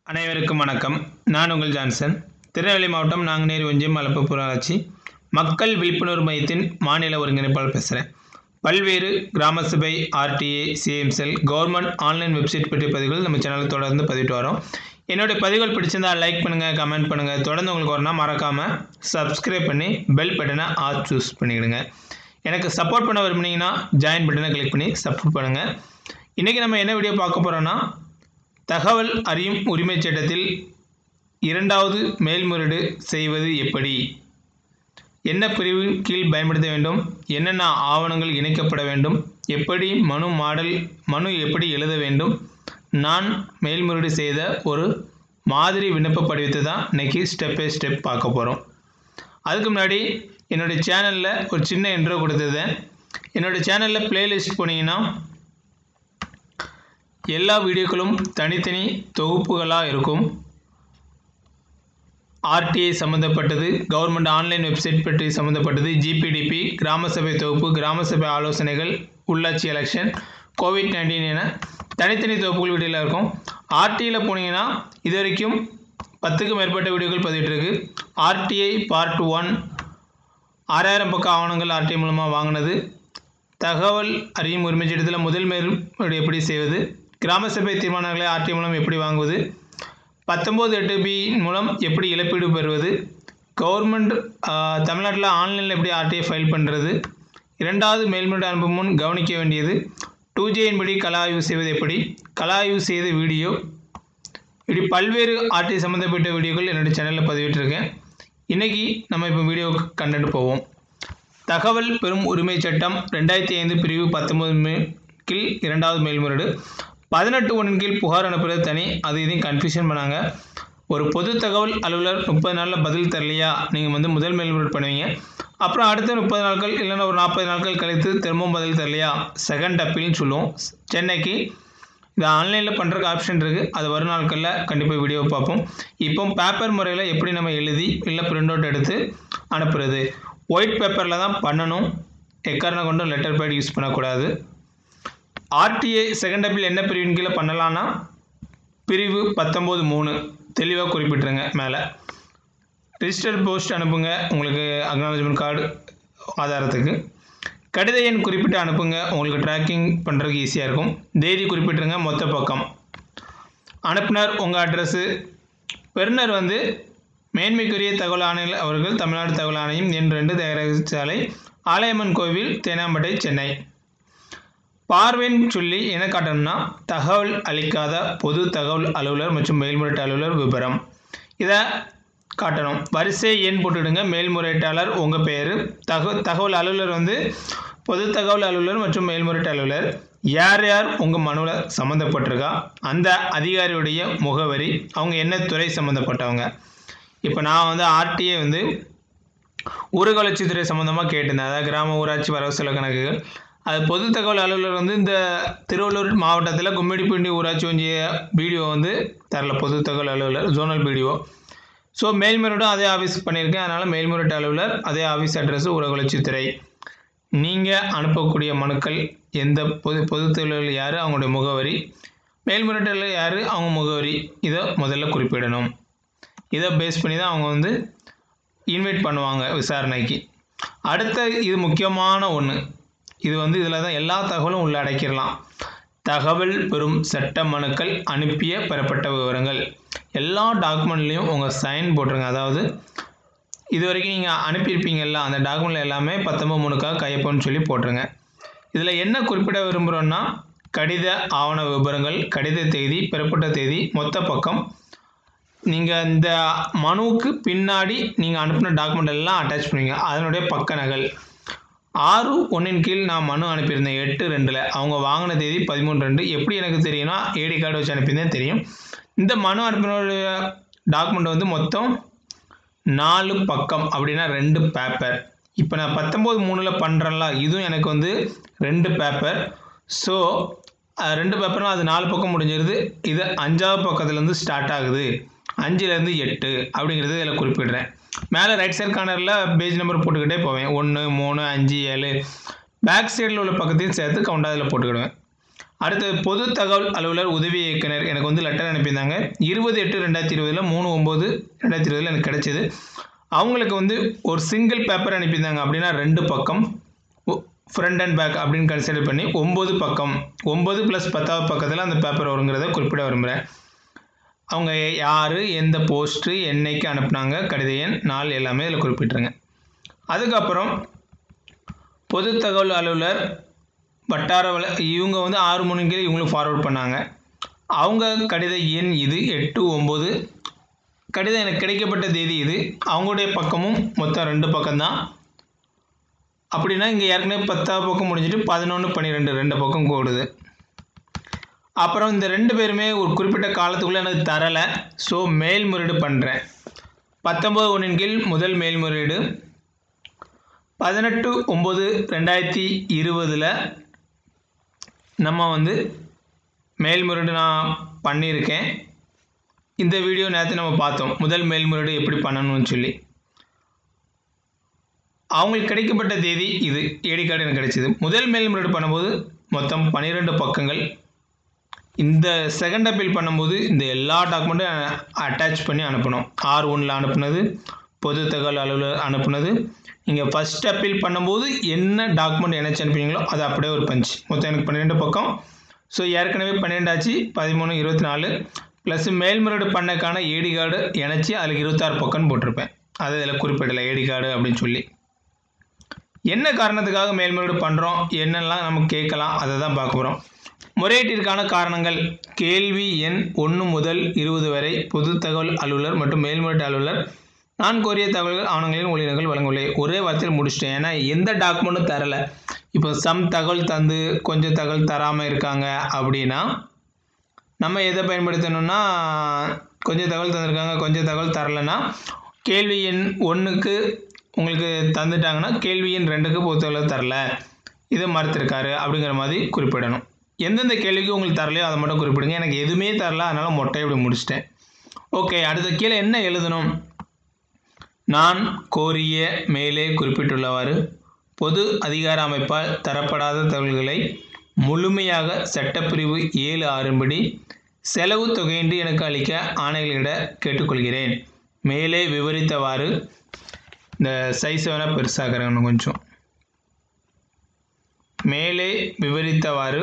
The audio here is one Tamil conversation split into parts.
அனைவருக்கும் வணக்கம் நான் உங்கள் ஜான்சன் திருநெல்வேலி மாவட்டம் நாங்குநேரி ஒன்றியம் மலப்புப்புற ஆட்சி மக்கள் விழிப்புணர்வு மையத்தின் மாநில ஒருங்கிணைப்பாளர் பேசுகிறேன் பல்வேறு கிராம சபை RTA CM cell government online website பற்றிய பதிவுகள் நம்ம சேனலில் தொடர்ந்து பதிவிட்டு வரோம் என்னுடைய பதிவுகள் பிடிச்சிருந்தா லைக் பண்ணுங்கள் கமெண்ட் பண்ணுங்கள் தொடர்ந்து உங்களுக்கு வரணும் மறக்காமல் சப்ஸ்கிரைப் பண்ணி பெல் பட்டனை ஆல் சூஸ் பண்ணிவிடுங்க எனக்கு சப்போர்ட் பண்ண விரும்புனீங்கன்னா ஜாயின் பட்டனை கிளிக் பண்ணி சப்போர்ட் பண்ணுங்கள் இன்றைக்கி நம்ம என்ன வீடியோ பார்க்க போகிறோன்னா தகவல் அறியும் உரிமைச் சட்டத்தில் இரண்டாவது மேல்முறையீடு செய்வது எப்படி என்ன பிரிவின் கீழ் பயன்படுத்த வேண்டும் என்னென்ன ஆவணங்கள் இணைக்கப்பட வேண்டும் எப்படி மனு மாடல் மனு எப்படி எழுத வேண்டும் நான் மேல்முறையீடு செய்த ஒரு மாதிரி விண்ணப்ப படிவத்தை தான் இன்றைக்கி ஸ்டெப் பை ஸ்டெப் பார்க்க போகிறோம் அதுக்கு முன்னாடி என்னுடைய சேனலில் ஒரு சின்ன இன்ட்ரோ கொடுத்தது என்னோடய சேனலில் பிளேலிஸ்ட் போனீங்கன்னா எல்லா வீடியோக்களும் தனித்தனி தொகுப்புகளாக இருக்கும் ஆர்டிஐ சம்மந்தப்பட்டது கவர்மெண்ட் ஆன்லைன் வெப்சைட் பற்றி சம்மந்தப்பட்டது ஜிபிடிபி கிராம சபை தொகுப்பு கிராம சபை ஆலோசனைகள் உள்ளாட்சி எலெக்ஷன் கோவிட் நைன்டீன் என தனித்தனி தொகுப்புகள் வீடியோவில் இருக்கும் ஆர்டிஐயில் போனீங்கன்னா இது வரைக்கும் பத்துக்கும் மேற்பட்ட வீடியோக்கள் பதிவிட்டிருக்கு ஆர்டிஐ பார்ட் ஒன் ஆறாயிரம் பக்க ஆவணங்கள் ஆர்டிஐ மூலமாக வாங்கினது தகவல் அறியும் உரிமை சட்டத்தில் முதல் மேல்முறை எப்படி செய்வது கிராம சபை தீர்மானங்களை ஆர்டிஐ மூலம் எப்படி வாங்குவது பத்தொம்போது எட்டு பி மூலம் எப்படி இழப்பீடு பெறுவது கவர்மெண்ட் தமிழ்நாட்டில் ஆன்லைனில் எப்படி ஆர்டிஐ ஃபைல் பண்ணுறது இரண்டாவது மேல்முறை அனுப்பும் முன் கவனிக்க வேண்டியது டூ ஜேயின் படி கல ஆய்வு செய்வது எப்படி கல ஆய்வு செய்த வீடியோ இப்படி பல்வேறு ஆர்டிஐ சம்மந்தப்பட்ட வீடியோக்கள் என்னுடைய சேனலில் பதிவிட்டிருக்கேன் இன்றைக்கி நம்ம இப்போ வீடியோ கண்டென்ட் போவோம் தகவல் பெறும் உரிமை சட்டம் ரெண்டாயிரத்தி ஐந்து பிரிவு பத்தொன்பது மே கீழ் இரண்டாவது மேல்முறையீடு பதினெட்டு ஒன்றின் கீழ் புகார் அனுப்புறது தனி அது இதையும் கன்ஃபியூஷன் பண்ணாங்க ஒரு பொது தகவல் அலுவலர் முப்பது நாளில் பதில் தரலையா நீங்கள் வந்து முதல் மேல்முறையீடு பண்ணுவீங்க அப்புறம் அடுத்த முப்பது நாட்கள் இல்லைன்னா ஒரு நாற்பது நாட்கள் கழித்து திரும்பவும் பதில் தரலையா செகண்ட் அப்பீல்னு சொல்லுவோம் சென்னைக்கு இது ஆன்லைனில் பண்ணுறதுக்கு ஆப்ஷன் இருக்குது அது வரும் நாட்களில் கண்டிப்பாக வீடியோ பார்ப்போம் இப்போ பேப்பர் முறையில் எப்படி நம்ம எழுதி இல்லை பிரிண்ட் அவுட் எடுத்து அனுப்புறது ஒயிட் பேப்பரில் தான் பண்ணணும் எக்காரணம் கொண்டும் லெட்டர் பேட் யூஸ் பண்ணக்கூடாது ஆர்டிஐ செகண்ட் அப்பில் என்ன பிரிவின் கீழே பண்ணலான்னா பிரிவு பத்தொம்போது மூணு தெளிவாக குறிப்பிட்ருங்க மேலே ரிஜிஸ்டர் போஸ்ட் அனுப்புங்க உங்களுக்கு அக்னாலஜ்மெண்ட் கார்டு ஆதாரத்துக்கு கடித எண் குறிப்பிட்டு அனுப்புங்க உங்களுக்கு ட்ராக்கிங் பண்ணுறதுக்கு ஈஸியாக இருக்கும் தேதி குறிப்பிட்ருங்க மொத்த பக்கம் அனுப்புனர் உங்கள் அட்ரஸ்ஸு பெறுநர் வந்து மேன்மைக்குரிய தகவல் ஆணையர் அவர்கள் தமிழ்நாடு தகவல் ஆணையம் எண் ரெண்டு தயாரக சாலை ஆலயம்மன் கோவில் தேனாம்பட்டை சென்னை பார்வைன்னு சொல்லி என்ன காட்டணும்னா தகவல் அளிக்காத பொது தகவல் அலுவலர் மற்றும் மேல்முறையீட்டு அலுவலர் விவரம் இதை காட்டணும் வரிசை எண் போட்டுவிடுங்க மேல்முறையீட்டாளர் உங்கள் பேர் தக தகவல் அலுவலர் வந்து பொது தகவல் அலுவலர் மற்றும் மேல்முறையீட்டு அலுவலர் யார் யார் உங்கள் மனுவில் சம்மந்தப்பட்டிருக்கா அந்த அதிகாரியுடைய முகவரி அவங்க என்ன துறை சம்மந்தப்பட்டவங்க இப்போ நான் வந்து ஆர்டிஏ வந்து ஊரக வளர்ச்சித்துறை சம்மந்தமாக கேட்டிருந்தேன் அதாவது கிராம ஊராட்சி வரவு செலவு கணக்குகள் அது பொது தகவல் அலுவலர் வந்து இந்த திருவள்ளூர் மாவட்டத்தில் கும்மிடிப்பூண்டி ஊராட்சி ஒன்றிய பிடிஓ வந்து தரல பொது தகவல் அலுவலர் ஜோனல் பிடிஓ ஸோ மேல்முறையீடும் அதே ஆஃபீஸ் பண்ணியிருக்கேன் அதனால் மேல்முறையீட்டு அலுவலர் அதே ஆஃபீஸ் அட்ரஸ் ஊரக வளர்ச்சித்துறை நீங்கள் அனுப்பக்கூடிய மனுக்கள் எந்த பொது பொது தொழில் யார் அவங்களுடைய முகவரி மேல்முறையீட்டில் யார் அவங்க முகவரி இதை முதல்ல குறிப்பிடணும் இதை பேஸ் பண்ணி தான் அவங்க வந்து இன்வைட் பண்ணுவாங்க விசாரணைக்கு அடுத்த இது முக்கியமான ஒன்று இது வந்து இதில் தான் எல்லா தகவலும் உள்ள அடைக்கிடலாம் தகவல் பெறும் சட்ட மனுக்கள் அனுப்பிய பெறப்பட்ட விவரங்கள் எல்லா டாக்குமெண்ட்லேயும் உங்கள் சைன் போட்டுருங்க அதாவது இது வரைக்கும் நீங்கள் அனுப்பியிருப்பீங்கல்ல அந்த டாக்குமெண்ட்டில் எல்லாமே பத்தொம்பது மூணுக்காக கையப்போன்னு சொல்லி போட்டுருங்க இதில் என்ன குறிப்பிட விரும்புகிறோன்னா கடித ஆவண விவரங்கள் கடித தேதி பெறப்பட்ட தேதி மொத்த பக்கம் நீங்கள் இந்த மனுவுக்கு பின்னாடி நீங்கள் அனுப்பின டாக்குமெண்ட் எல்லாம் அட்டாச் பண்ணுவீங்க அதனுடைய பக்க நகல் ஆறு ஒன்றின் கீழ் நான் மனு அனுப்பியிருந்தேன் எட்டு ரெண்டில் அவங்க வாங்கின தேதி பதிமூணு ரெண்டு எப்படி எனக்கு தெரியும்னா ஏடி கார்டு வச்சு அனுப்பியிருந்தேன் தெரியும் இந்த மனு அனுப்பினுடைய டாக்குமெண்ட் வந்து மொத்தம் நாலு பக்கம் அப்படின்னா ரெண்டு பேப்பர் இப்போ நான் பத்தொம்போது மூணில் பண்ணுறேன்ல இதுவும் எனக்கு வந்து ரெண்டு பேப்பர் ஸோ ரெண்டு பேப்பர்னால் அது நாலு பக்கம் முடிஞ்சிருது இது அஞ்சாவது பக்கத்துலேருந்து ஸ்டார்ட் ஆகுது அஞ்சுலேருந்து எட்டு அப்படிங்கிறது இதில் குறிப்பிடுறேன் மேலே ரைட் சைட் கார்னரில் பேஜ் நம்பர் போட்டுக்கிட்டே போவேன் ஒன்று மூணு அஞ்சு ஏழு பேக் சைடில் உள்ள பக்கத்தையும் சேர்த்து கவுண்டா இதில் போட்டுக்கிடுவேன் அடுத்தது பொது தகவல் அலுவலர் உதவி இயக்குனர் எனக்கு வந்து லெட்டர் அனுப்பியிருந்தாங்க இருபது எட்டு ரெண்டாயிரத்தி இருபதில் மூணு ஒம்பது ரெண்டாயிரத்தி இருபதில் எனக்கு கிடைச்சிது அவங்களுக்கு வந்து ஒரு சிங்கிள் பேப்பர் அனுப்பியிருந்தாங்க அப்படின்னா ரெண்டு பக்கம் ஃப்ரண்ட் அண்ட் பேக் அப்படின்னு கன்சிடர் பண்ணி ஒம்பது பக்கம் ஒம்பது ப்ளஸ் பத்தாவது பக்கத்தில் அந்த பேப்பர் வருங்கிறத குறிப்பிட விரும்புகிறேன் அவங்க யார் எந்த போஸ்ட்டு என்னைக்கு அனுப்புனாங்க கடித எண் நாள் எல்லாமே இதில் குறிப்பிட்ருங்க அதுக்கப்புறம் பொது தகவல் அலுவலர் வட்டார வள இவங்க வந்து ஆறு மணிக்கு இவங்களுக்கு ஃபார்வர்ட் பண்ணாங்க அவங்க கடித எண் இது எட்டு ஒம்பது கடிதம் எனக்கு கிடைக்கப்பட்ட தேதி இது அவங்களுடைய பக்கமும் மொத்தம் ரெண்டு பக்கம்தான் அப்படின்னா இங்கே ஏற்கனவே பத்தாவது பக்கம் முடிஞ்சிட்டு பதினொன்று பன்னிரெண்டு ரெண்டு பக்கம் கூடுது அப்புறம் இந்த ரெண்டு பேருமே ஒரு குறிப்பிட்ட காலத்துக்குள்ளே எனக்கு தரலை ஸோ மேல்முறையீடு பண்ணுறேன் பத்தொம்பது ஒன்றின் கீழ் முதல் மேல்முறையீடு பதினெட்டு ஒம்பது ரெண்டாயிரத்தி இருபதில் நம்ம வந்து மேல்முறையீடு நான் பண்ணியிருக்கேன் இந்த வீடியோ நேரத்தை நம்ம பார்த்தோம் முதல் மேல்முறையீடு எப்படி பண்ணணும்னு சொல்லி அவங்களுக்கு கிடைக்கப்பட்ட தேதி இது ஏடி கார்டு எனக்கு கிடைச்சிது முதல் மேல்முறையீடு பண்ணும்போது மொத்தம் பன்னிரெண்டு பக்கங்கள் இந்த செகண்ட் அப்பீல் பண்ணும்போது இந்த எல்லா டாக்குமெண்ட்டும் அட்டாச் பண்ணி அனுப்பணும் ஆர் ஒன்றில் அனுப்புனது பொது தகவல் அலுவலர் அனுப்புனது நீங்கள் ஃபஸ்ட் அப்பீல் பண்ணும்போது என்ன டாக்குமெண்ட் இணைச்சி அனுப்புனீங்களோ அது அப்படியே ஒரு பஞ்ச் மொத்தம் எனக்கு பன்னிரெண்டு பக்கம் ஸோ ஏற்கனவே பன்னெண்டாச்சு பதிமூணு இருபத்தி நாலு ப்ளஸ் மேல்முறையீடு பண்ணக்கான ஏடி கார்டு இணைச்சி அதில் இருபத்தாறு பக்கம்னு போட்டிருப்பேன் அது இதில் குறிப்பிடலை ஏடி கார்டு அப்படின்னு சொல்லி என்ன காரணத்துக்காக மேல்முறையீடு பண்ணுறோம் என்னெல்லாம் நம்ம கேட்கலாம் அதை தான் பார்க்க போகிறோம் முறையீட்டிற்கான காரணங்கள் கேள்வி எண் ஒன்று முதல் இருபது வரை பொது தகவல் அலுவலர் மற்றும் மேல்முறையீட்டு அலுவலர் நான் கோரிய தகவல்கள் ஆவணங்களின் ஒளிநகல் வழங்கவில்லை ஒரே வார்த்தையில் முடிச்சிட்டேன் ஏன்னா எந்த டாக்குமெண்ட்டும் தரலை இப்போ சம் தகவல் தந்து கொஞ்சம் தகவல் தராமல் இருக்காங்க அப்படின்னா நம்ம எதை பயன்படுத்தணும்னா கொஞ்சம் தகவல் தந்திருக்காங்க கொஞ்சம் தகவல் தரலைன்னா கேள்வி எண் ஒன்றுக்கு உங்களுக்கு தந்துட்டாங்கன்னா கேள்வி எண் ரெண்டுக்கு பொறுத்தவரை தரல இதை மறுத்திருக்காரு அப்படிங்கிற மாதிரி குறிப்பிடணும் எந்தெந்த கேள்விக்கு உங்களுக்கு தரலையோ அதை மட்டும் குறிப்பிடுங்க எனக்கு எதுவுமே தரல அதனால் மொட்டை இப்படி முடிச்சிட்டேன் ஓகே அடுத்த கீழே என்ன எழுதணும் நான் கோரிய மேலே குறிப்பிட்டுள்ளவாறு பொது அதிகார அமைப்பால் தரப்படாத தகவல்களை முழுமையாக சட்டப்பிரிவு ஏழு ஆறுபடி செலவு தொகையின்றி எனக்கு அளிக்க ஆணைகளிட கேட்டுக்கொள்கிறேன் மேலே விவரித்தவாறு இந்த சைஸ் வேணால் பெருசாகிறேன் கொஞ்சம் மேலே விவரித்தவாறு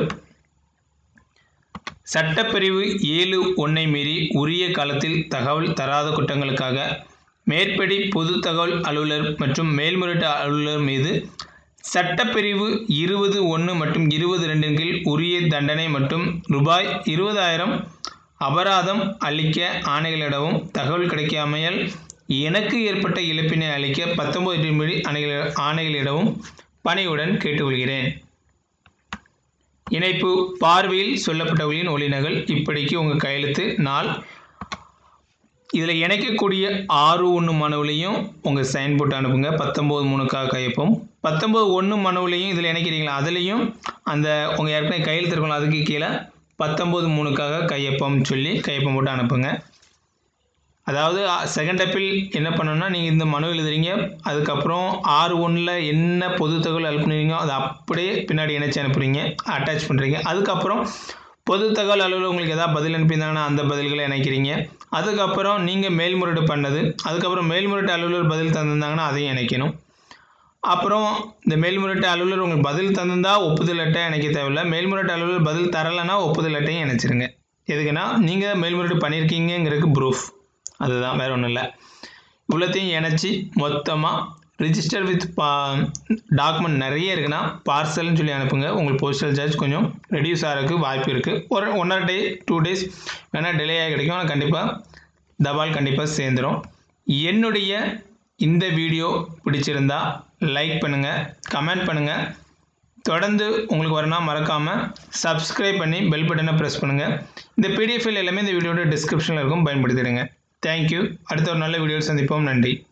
சட்டப்பிரிவு ஏழு ஒன்றை மீறி உரிய காலத்தில் தகவல் தராத குற்றங்களுக்காக மேற்படி பொது தகவல் அலுவலர் மற்றும் மேல்முறையீட்டு அலுவலர் மீது சட்டப்பிரிவு இருபது ஒன்று மற்றும் இருபது ரெண்டின் கீழ் உரிய தண்டனை மற்றும் ரூபாய் இருபதாயிரம் அபராதம் அளிக்க ஆணைகளிடவும் தகவல் கிடைக்காமையால் எனக்கு ஏற்பட்ட இழப்பினை அளிக்க பத்தொன்பது படி ஆணைகள் ஆணைகளிடவும் பணியுடன் கேட்டுக்கொள்கிறேன் இணைப்பு பார்வையில் சொல்லப்பட்டவர்களின் ஒளிநகல் இப்படிக்கு உங்கள் கையெழுத்து நாள் இதில் இணைக்கக்கூடிய ஆறு ஒன்று மனுவிலையும் உங்கள் சைன் போட்டு அனுப்புங்க பத்தொம்போது மூணுக்காக கையொப்பம் பத்தொம்போது ஒன்று மனுவிலையும் இதில் இணைக்கிறீங்களா அதுலேயும் அந்த உங்கள் ஏற்கனவே கையெழுத்து இருக்கணும் அதுக்கு கீழே பத்தொம்போது மூணுக்காக கையொப்பம் சொல்லி கையொப்பம் போட்டு அனுப்புங்க அதாவது செகண்ட் அப்பீல் என்ன பண்ணணும்னா நீங்கள் இந்த மனு எழுதுறீங்க அதுக்கப்புறம் ஆறு ஒன்றில் என்ன பொது தகவல் அனுப்புனீங்களோ அதை அப்படியே பின்னாடி இணைச்சி அனுப்புறீங்க அட்டாச் பண்ணுறீங்க அதுக்கப்புறம் பொது தகவல் அலுவலர் உங்களுக்கு எதாவது பதில் அனுப்பியிருந்தாங்கன்னா அந்த பதில்களை இணைக்கிறீங்க அதுக்கப்புறம் நீங்கள் மேல்முறையீடு பண்ணது அதுக்கப்புறம் மேல்முறையீட்டு அலுவலர் பதில் தந்திருந்தாங்கன்னா அதையும் இணைக்கணும் அப்புறம் இந்த மேல்முறையீட்டு அலுவலர் உங்களுக்கு பதில் தந்திருந்தா ஒப்புதல் அட்டை இணைக்க தேவையில்லை மேல்முறையீட்டு அலுவலர் பதில் தரலைன்னா ஒப்புதல் அட்டையும் இணைச்சிருங்க எதுக்குன்னா நீங்கள் மேல்முறையீடு பண்ணியிருக்கீங்கிறதுக்கு ப்ரூஃப் அதுதான் வேறு ஒன்றும் இல்லை இவ்வளோத்தையும் இணைச்சி மொத்தமாக ரிஜிஸ்டர் வித் பா டாக்குமெண்ட் நிறைய இருக்குன்னா பார்சல்னு சொல்லி அனுப்புங்க உங்களுக்கு போஸ்டல் சார்ஜ் கொஞ்சம் ரெடியூஸ் ஆகிறதுக்கு வாய்ப்பு இருக்குது ஒரு ஒன்றரை டே டூ டேஸ் வேணால் டிலே ஆகி கிடைக்கும் ஆனால் கண்டிப்பாக தபால் கண்டிப்பாக சேர்ந்துடும் என்னுடைய இந்த வீடியோ பிடிச்சிருந்தா லைக் பண்ணுங்கள் கமெண்ட் பண்ணுங்கள் தொடர்ந்து உங்களுக்கு வரணும் மறக்காமல் சப்ஸ்கிரைப் பண்ணி பெல் பட்டனை ப்ரெஸ் பண்ணுங்கள் இந்த பிடிஎஃப் எல்லாமே இந்த வீடியோட டிஸ்கிரிப்ஷனில் இருக்கும் பயன்படுத்திடுங்க தேங்க்யூ அடுத்த ஒரு நல்ல வீடியோ சந்திப்போம் நன்றி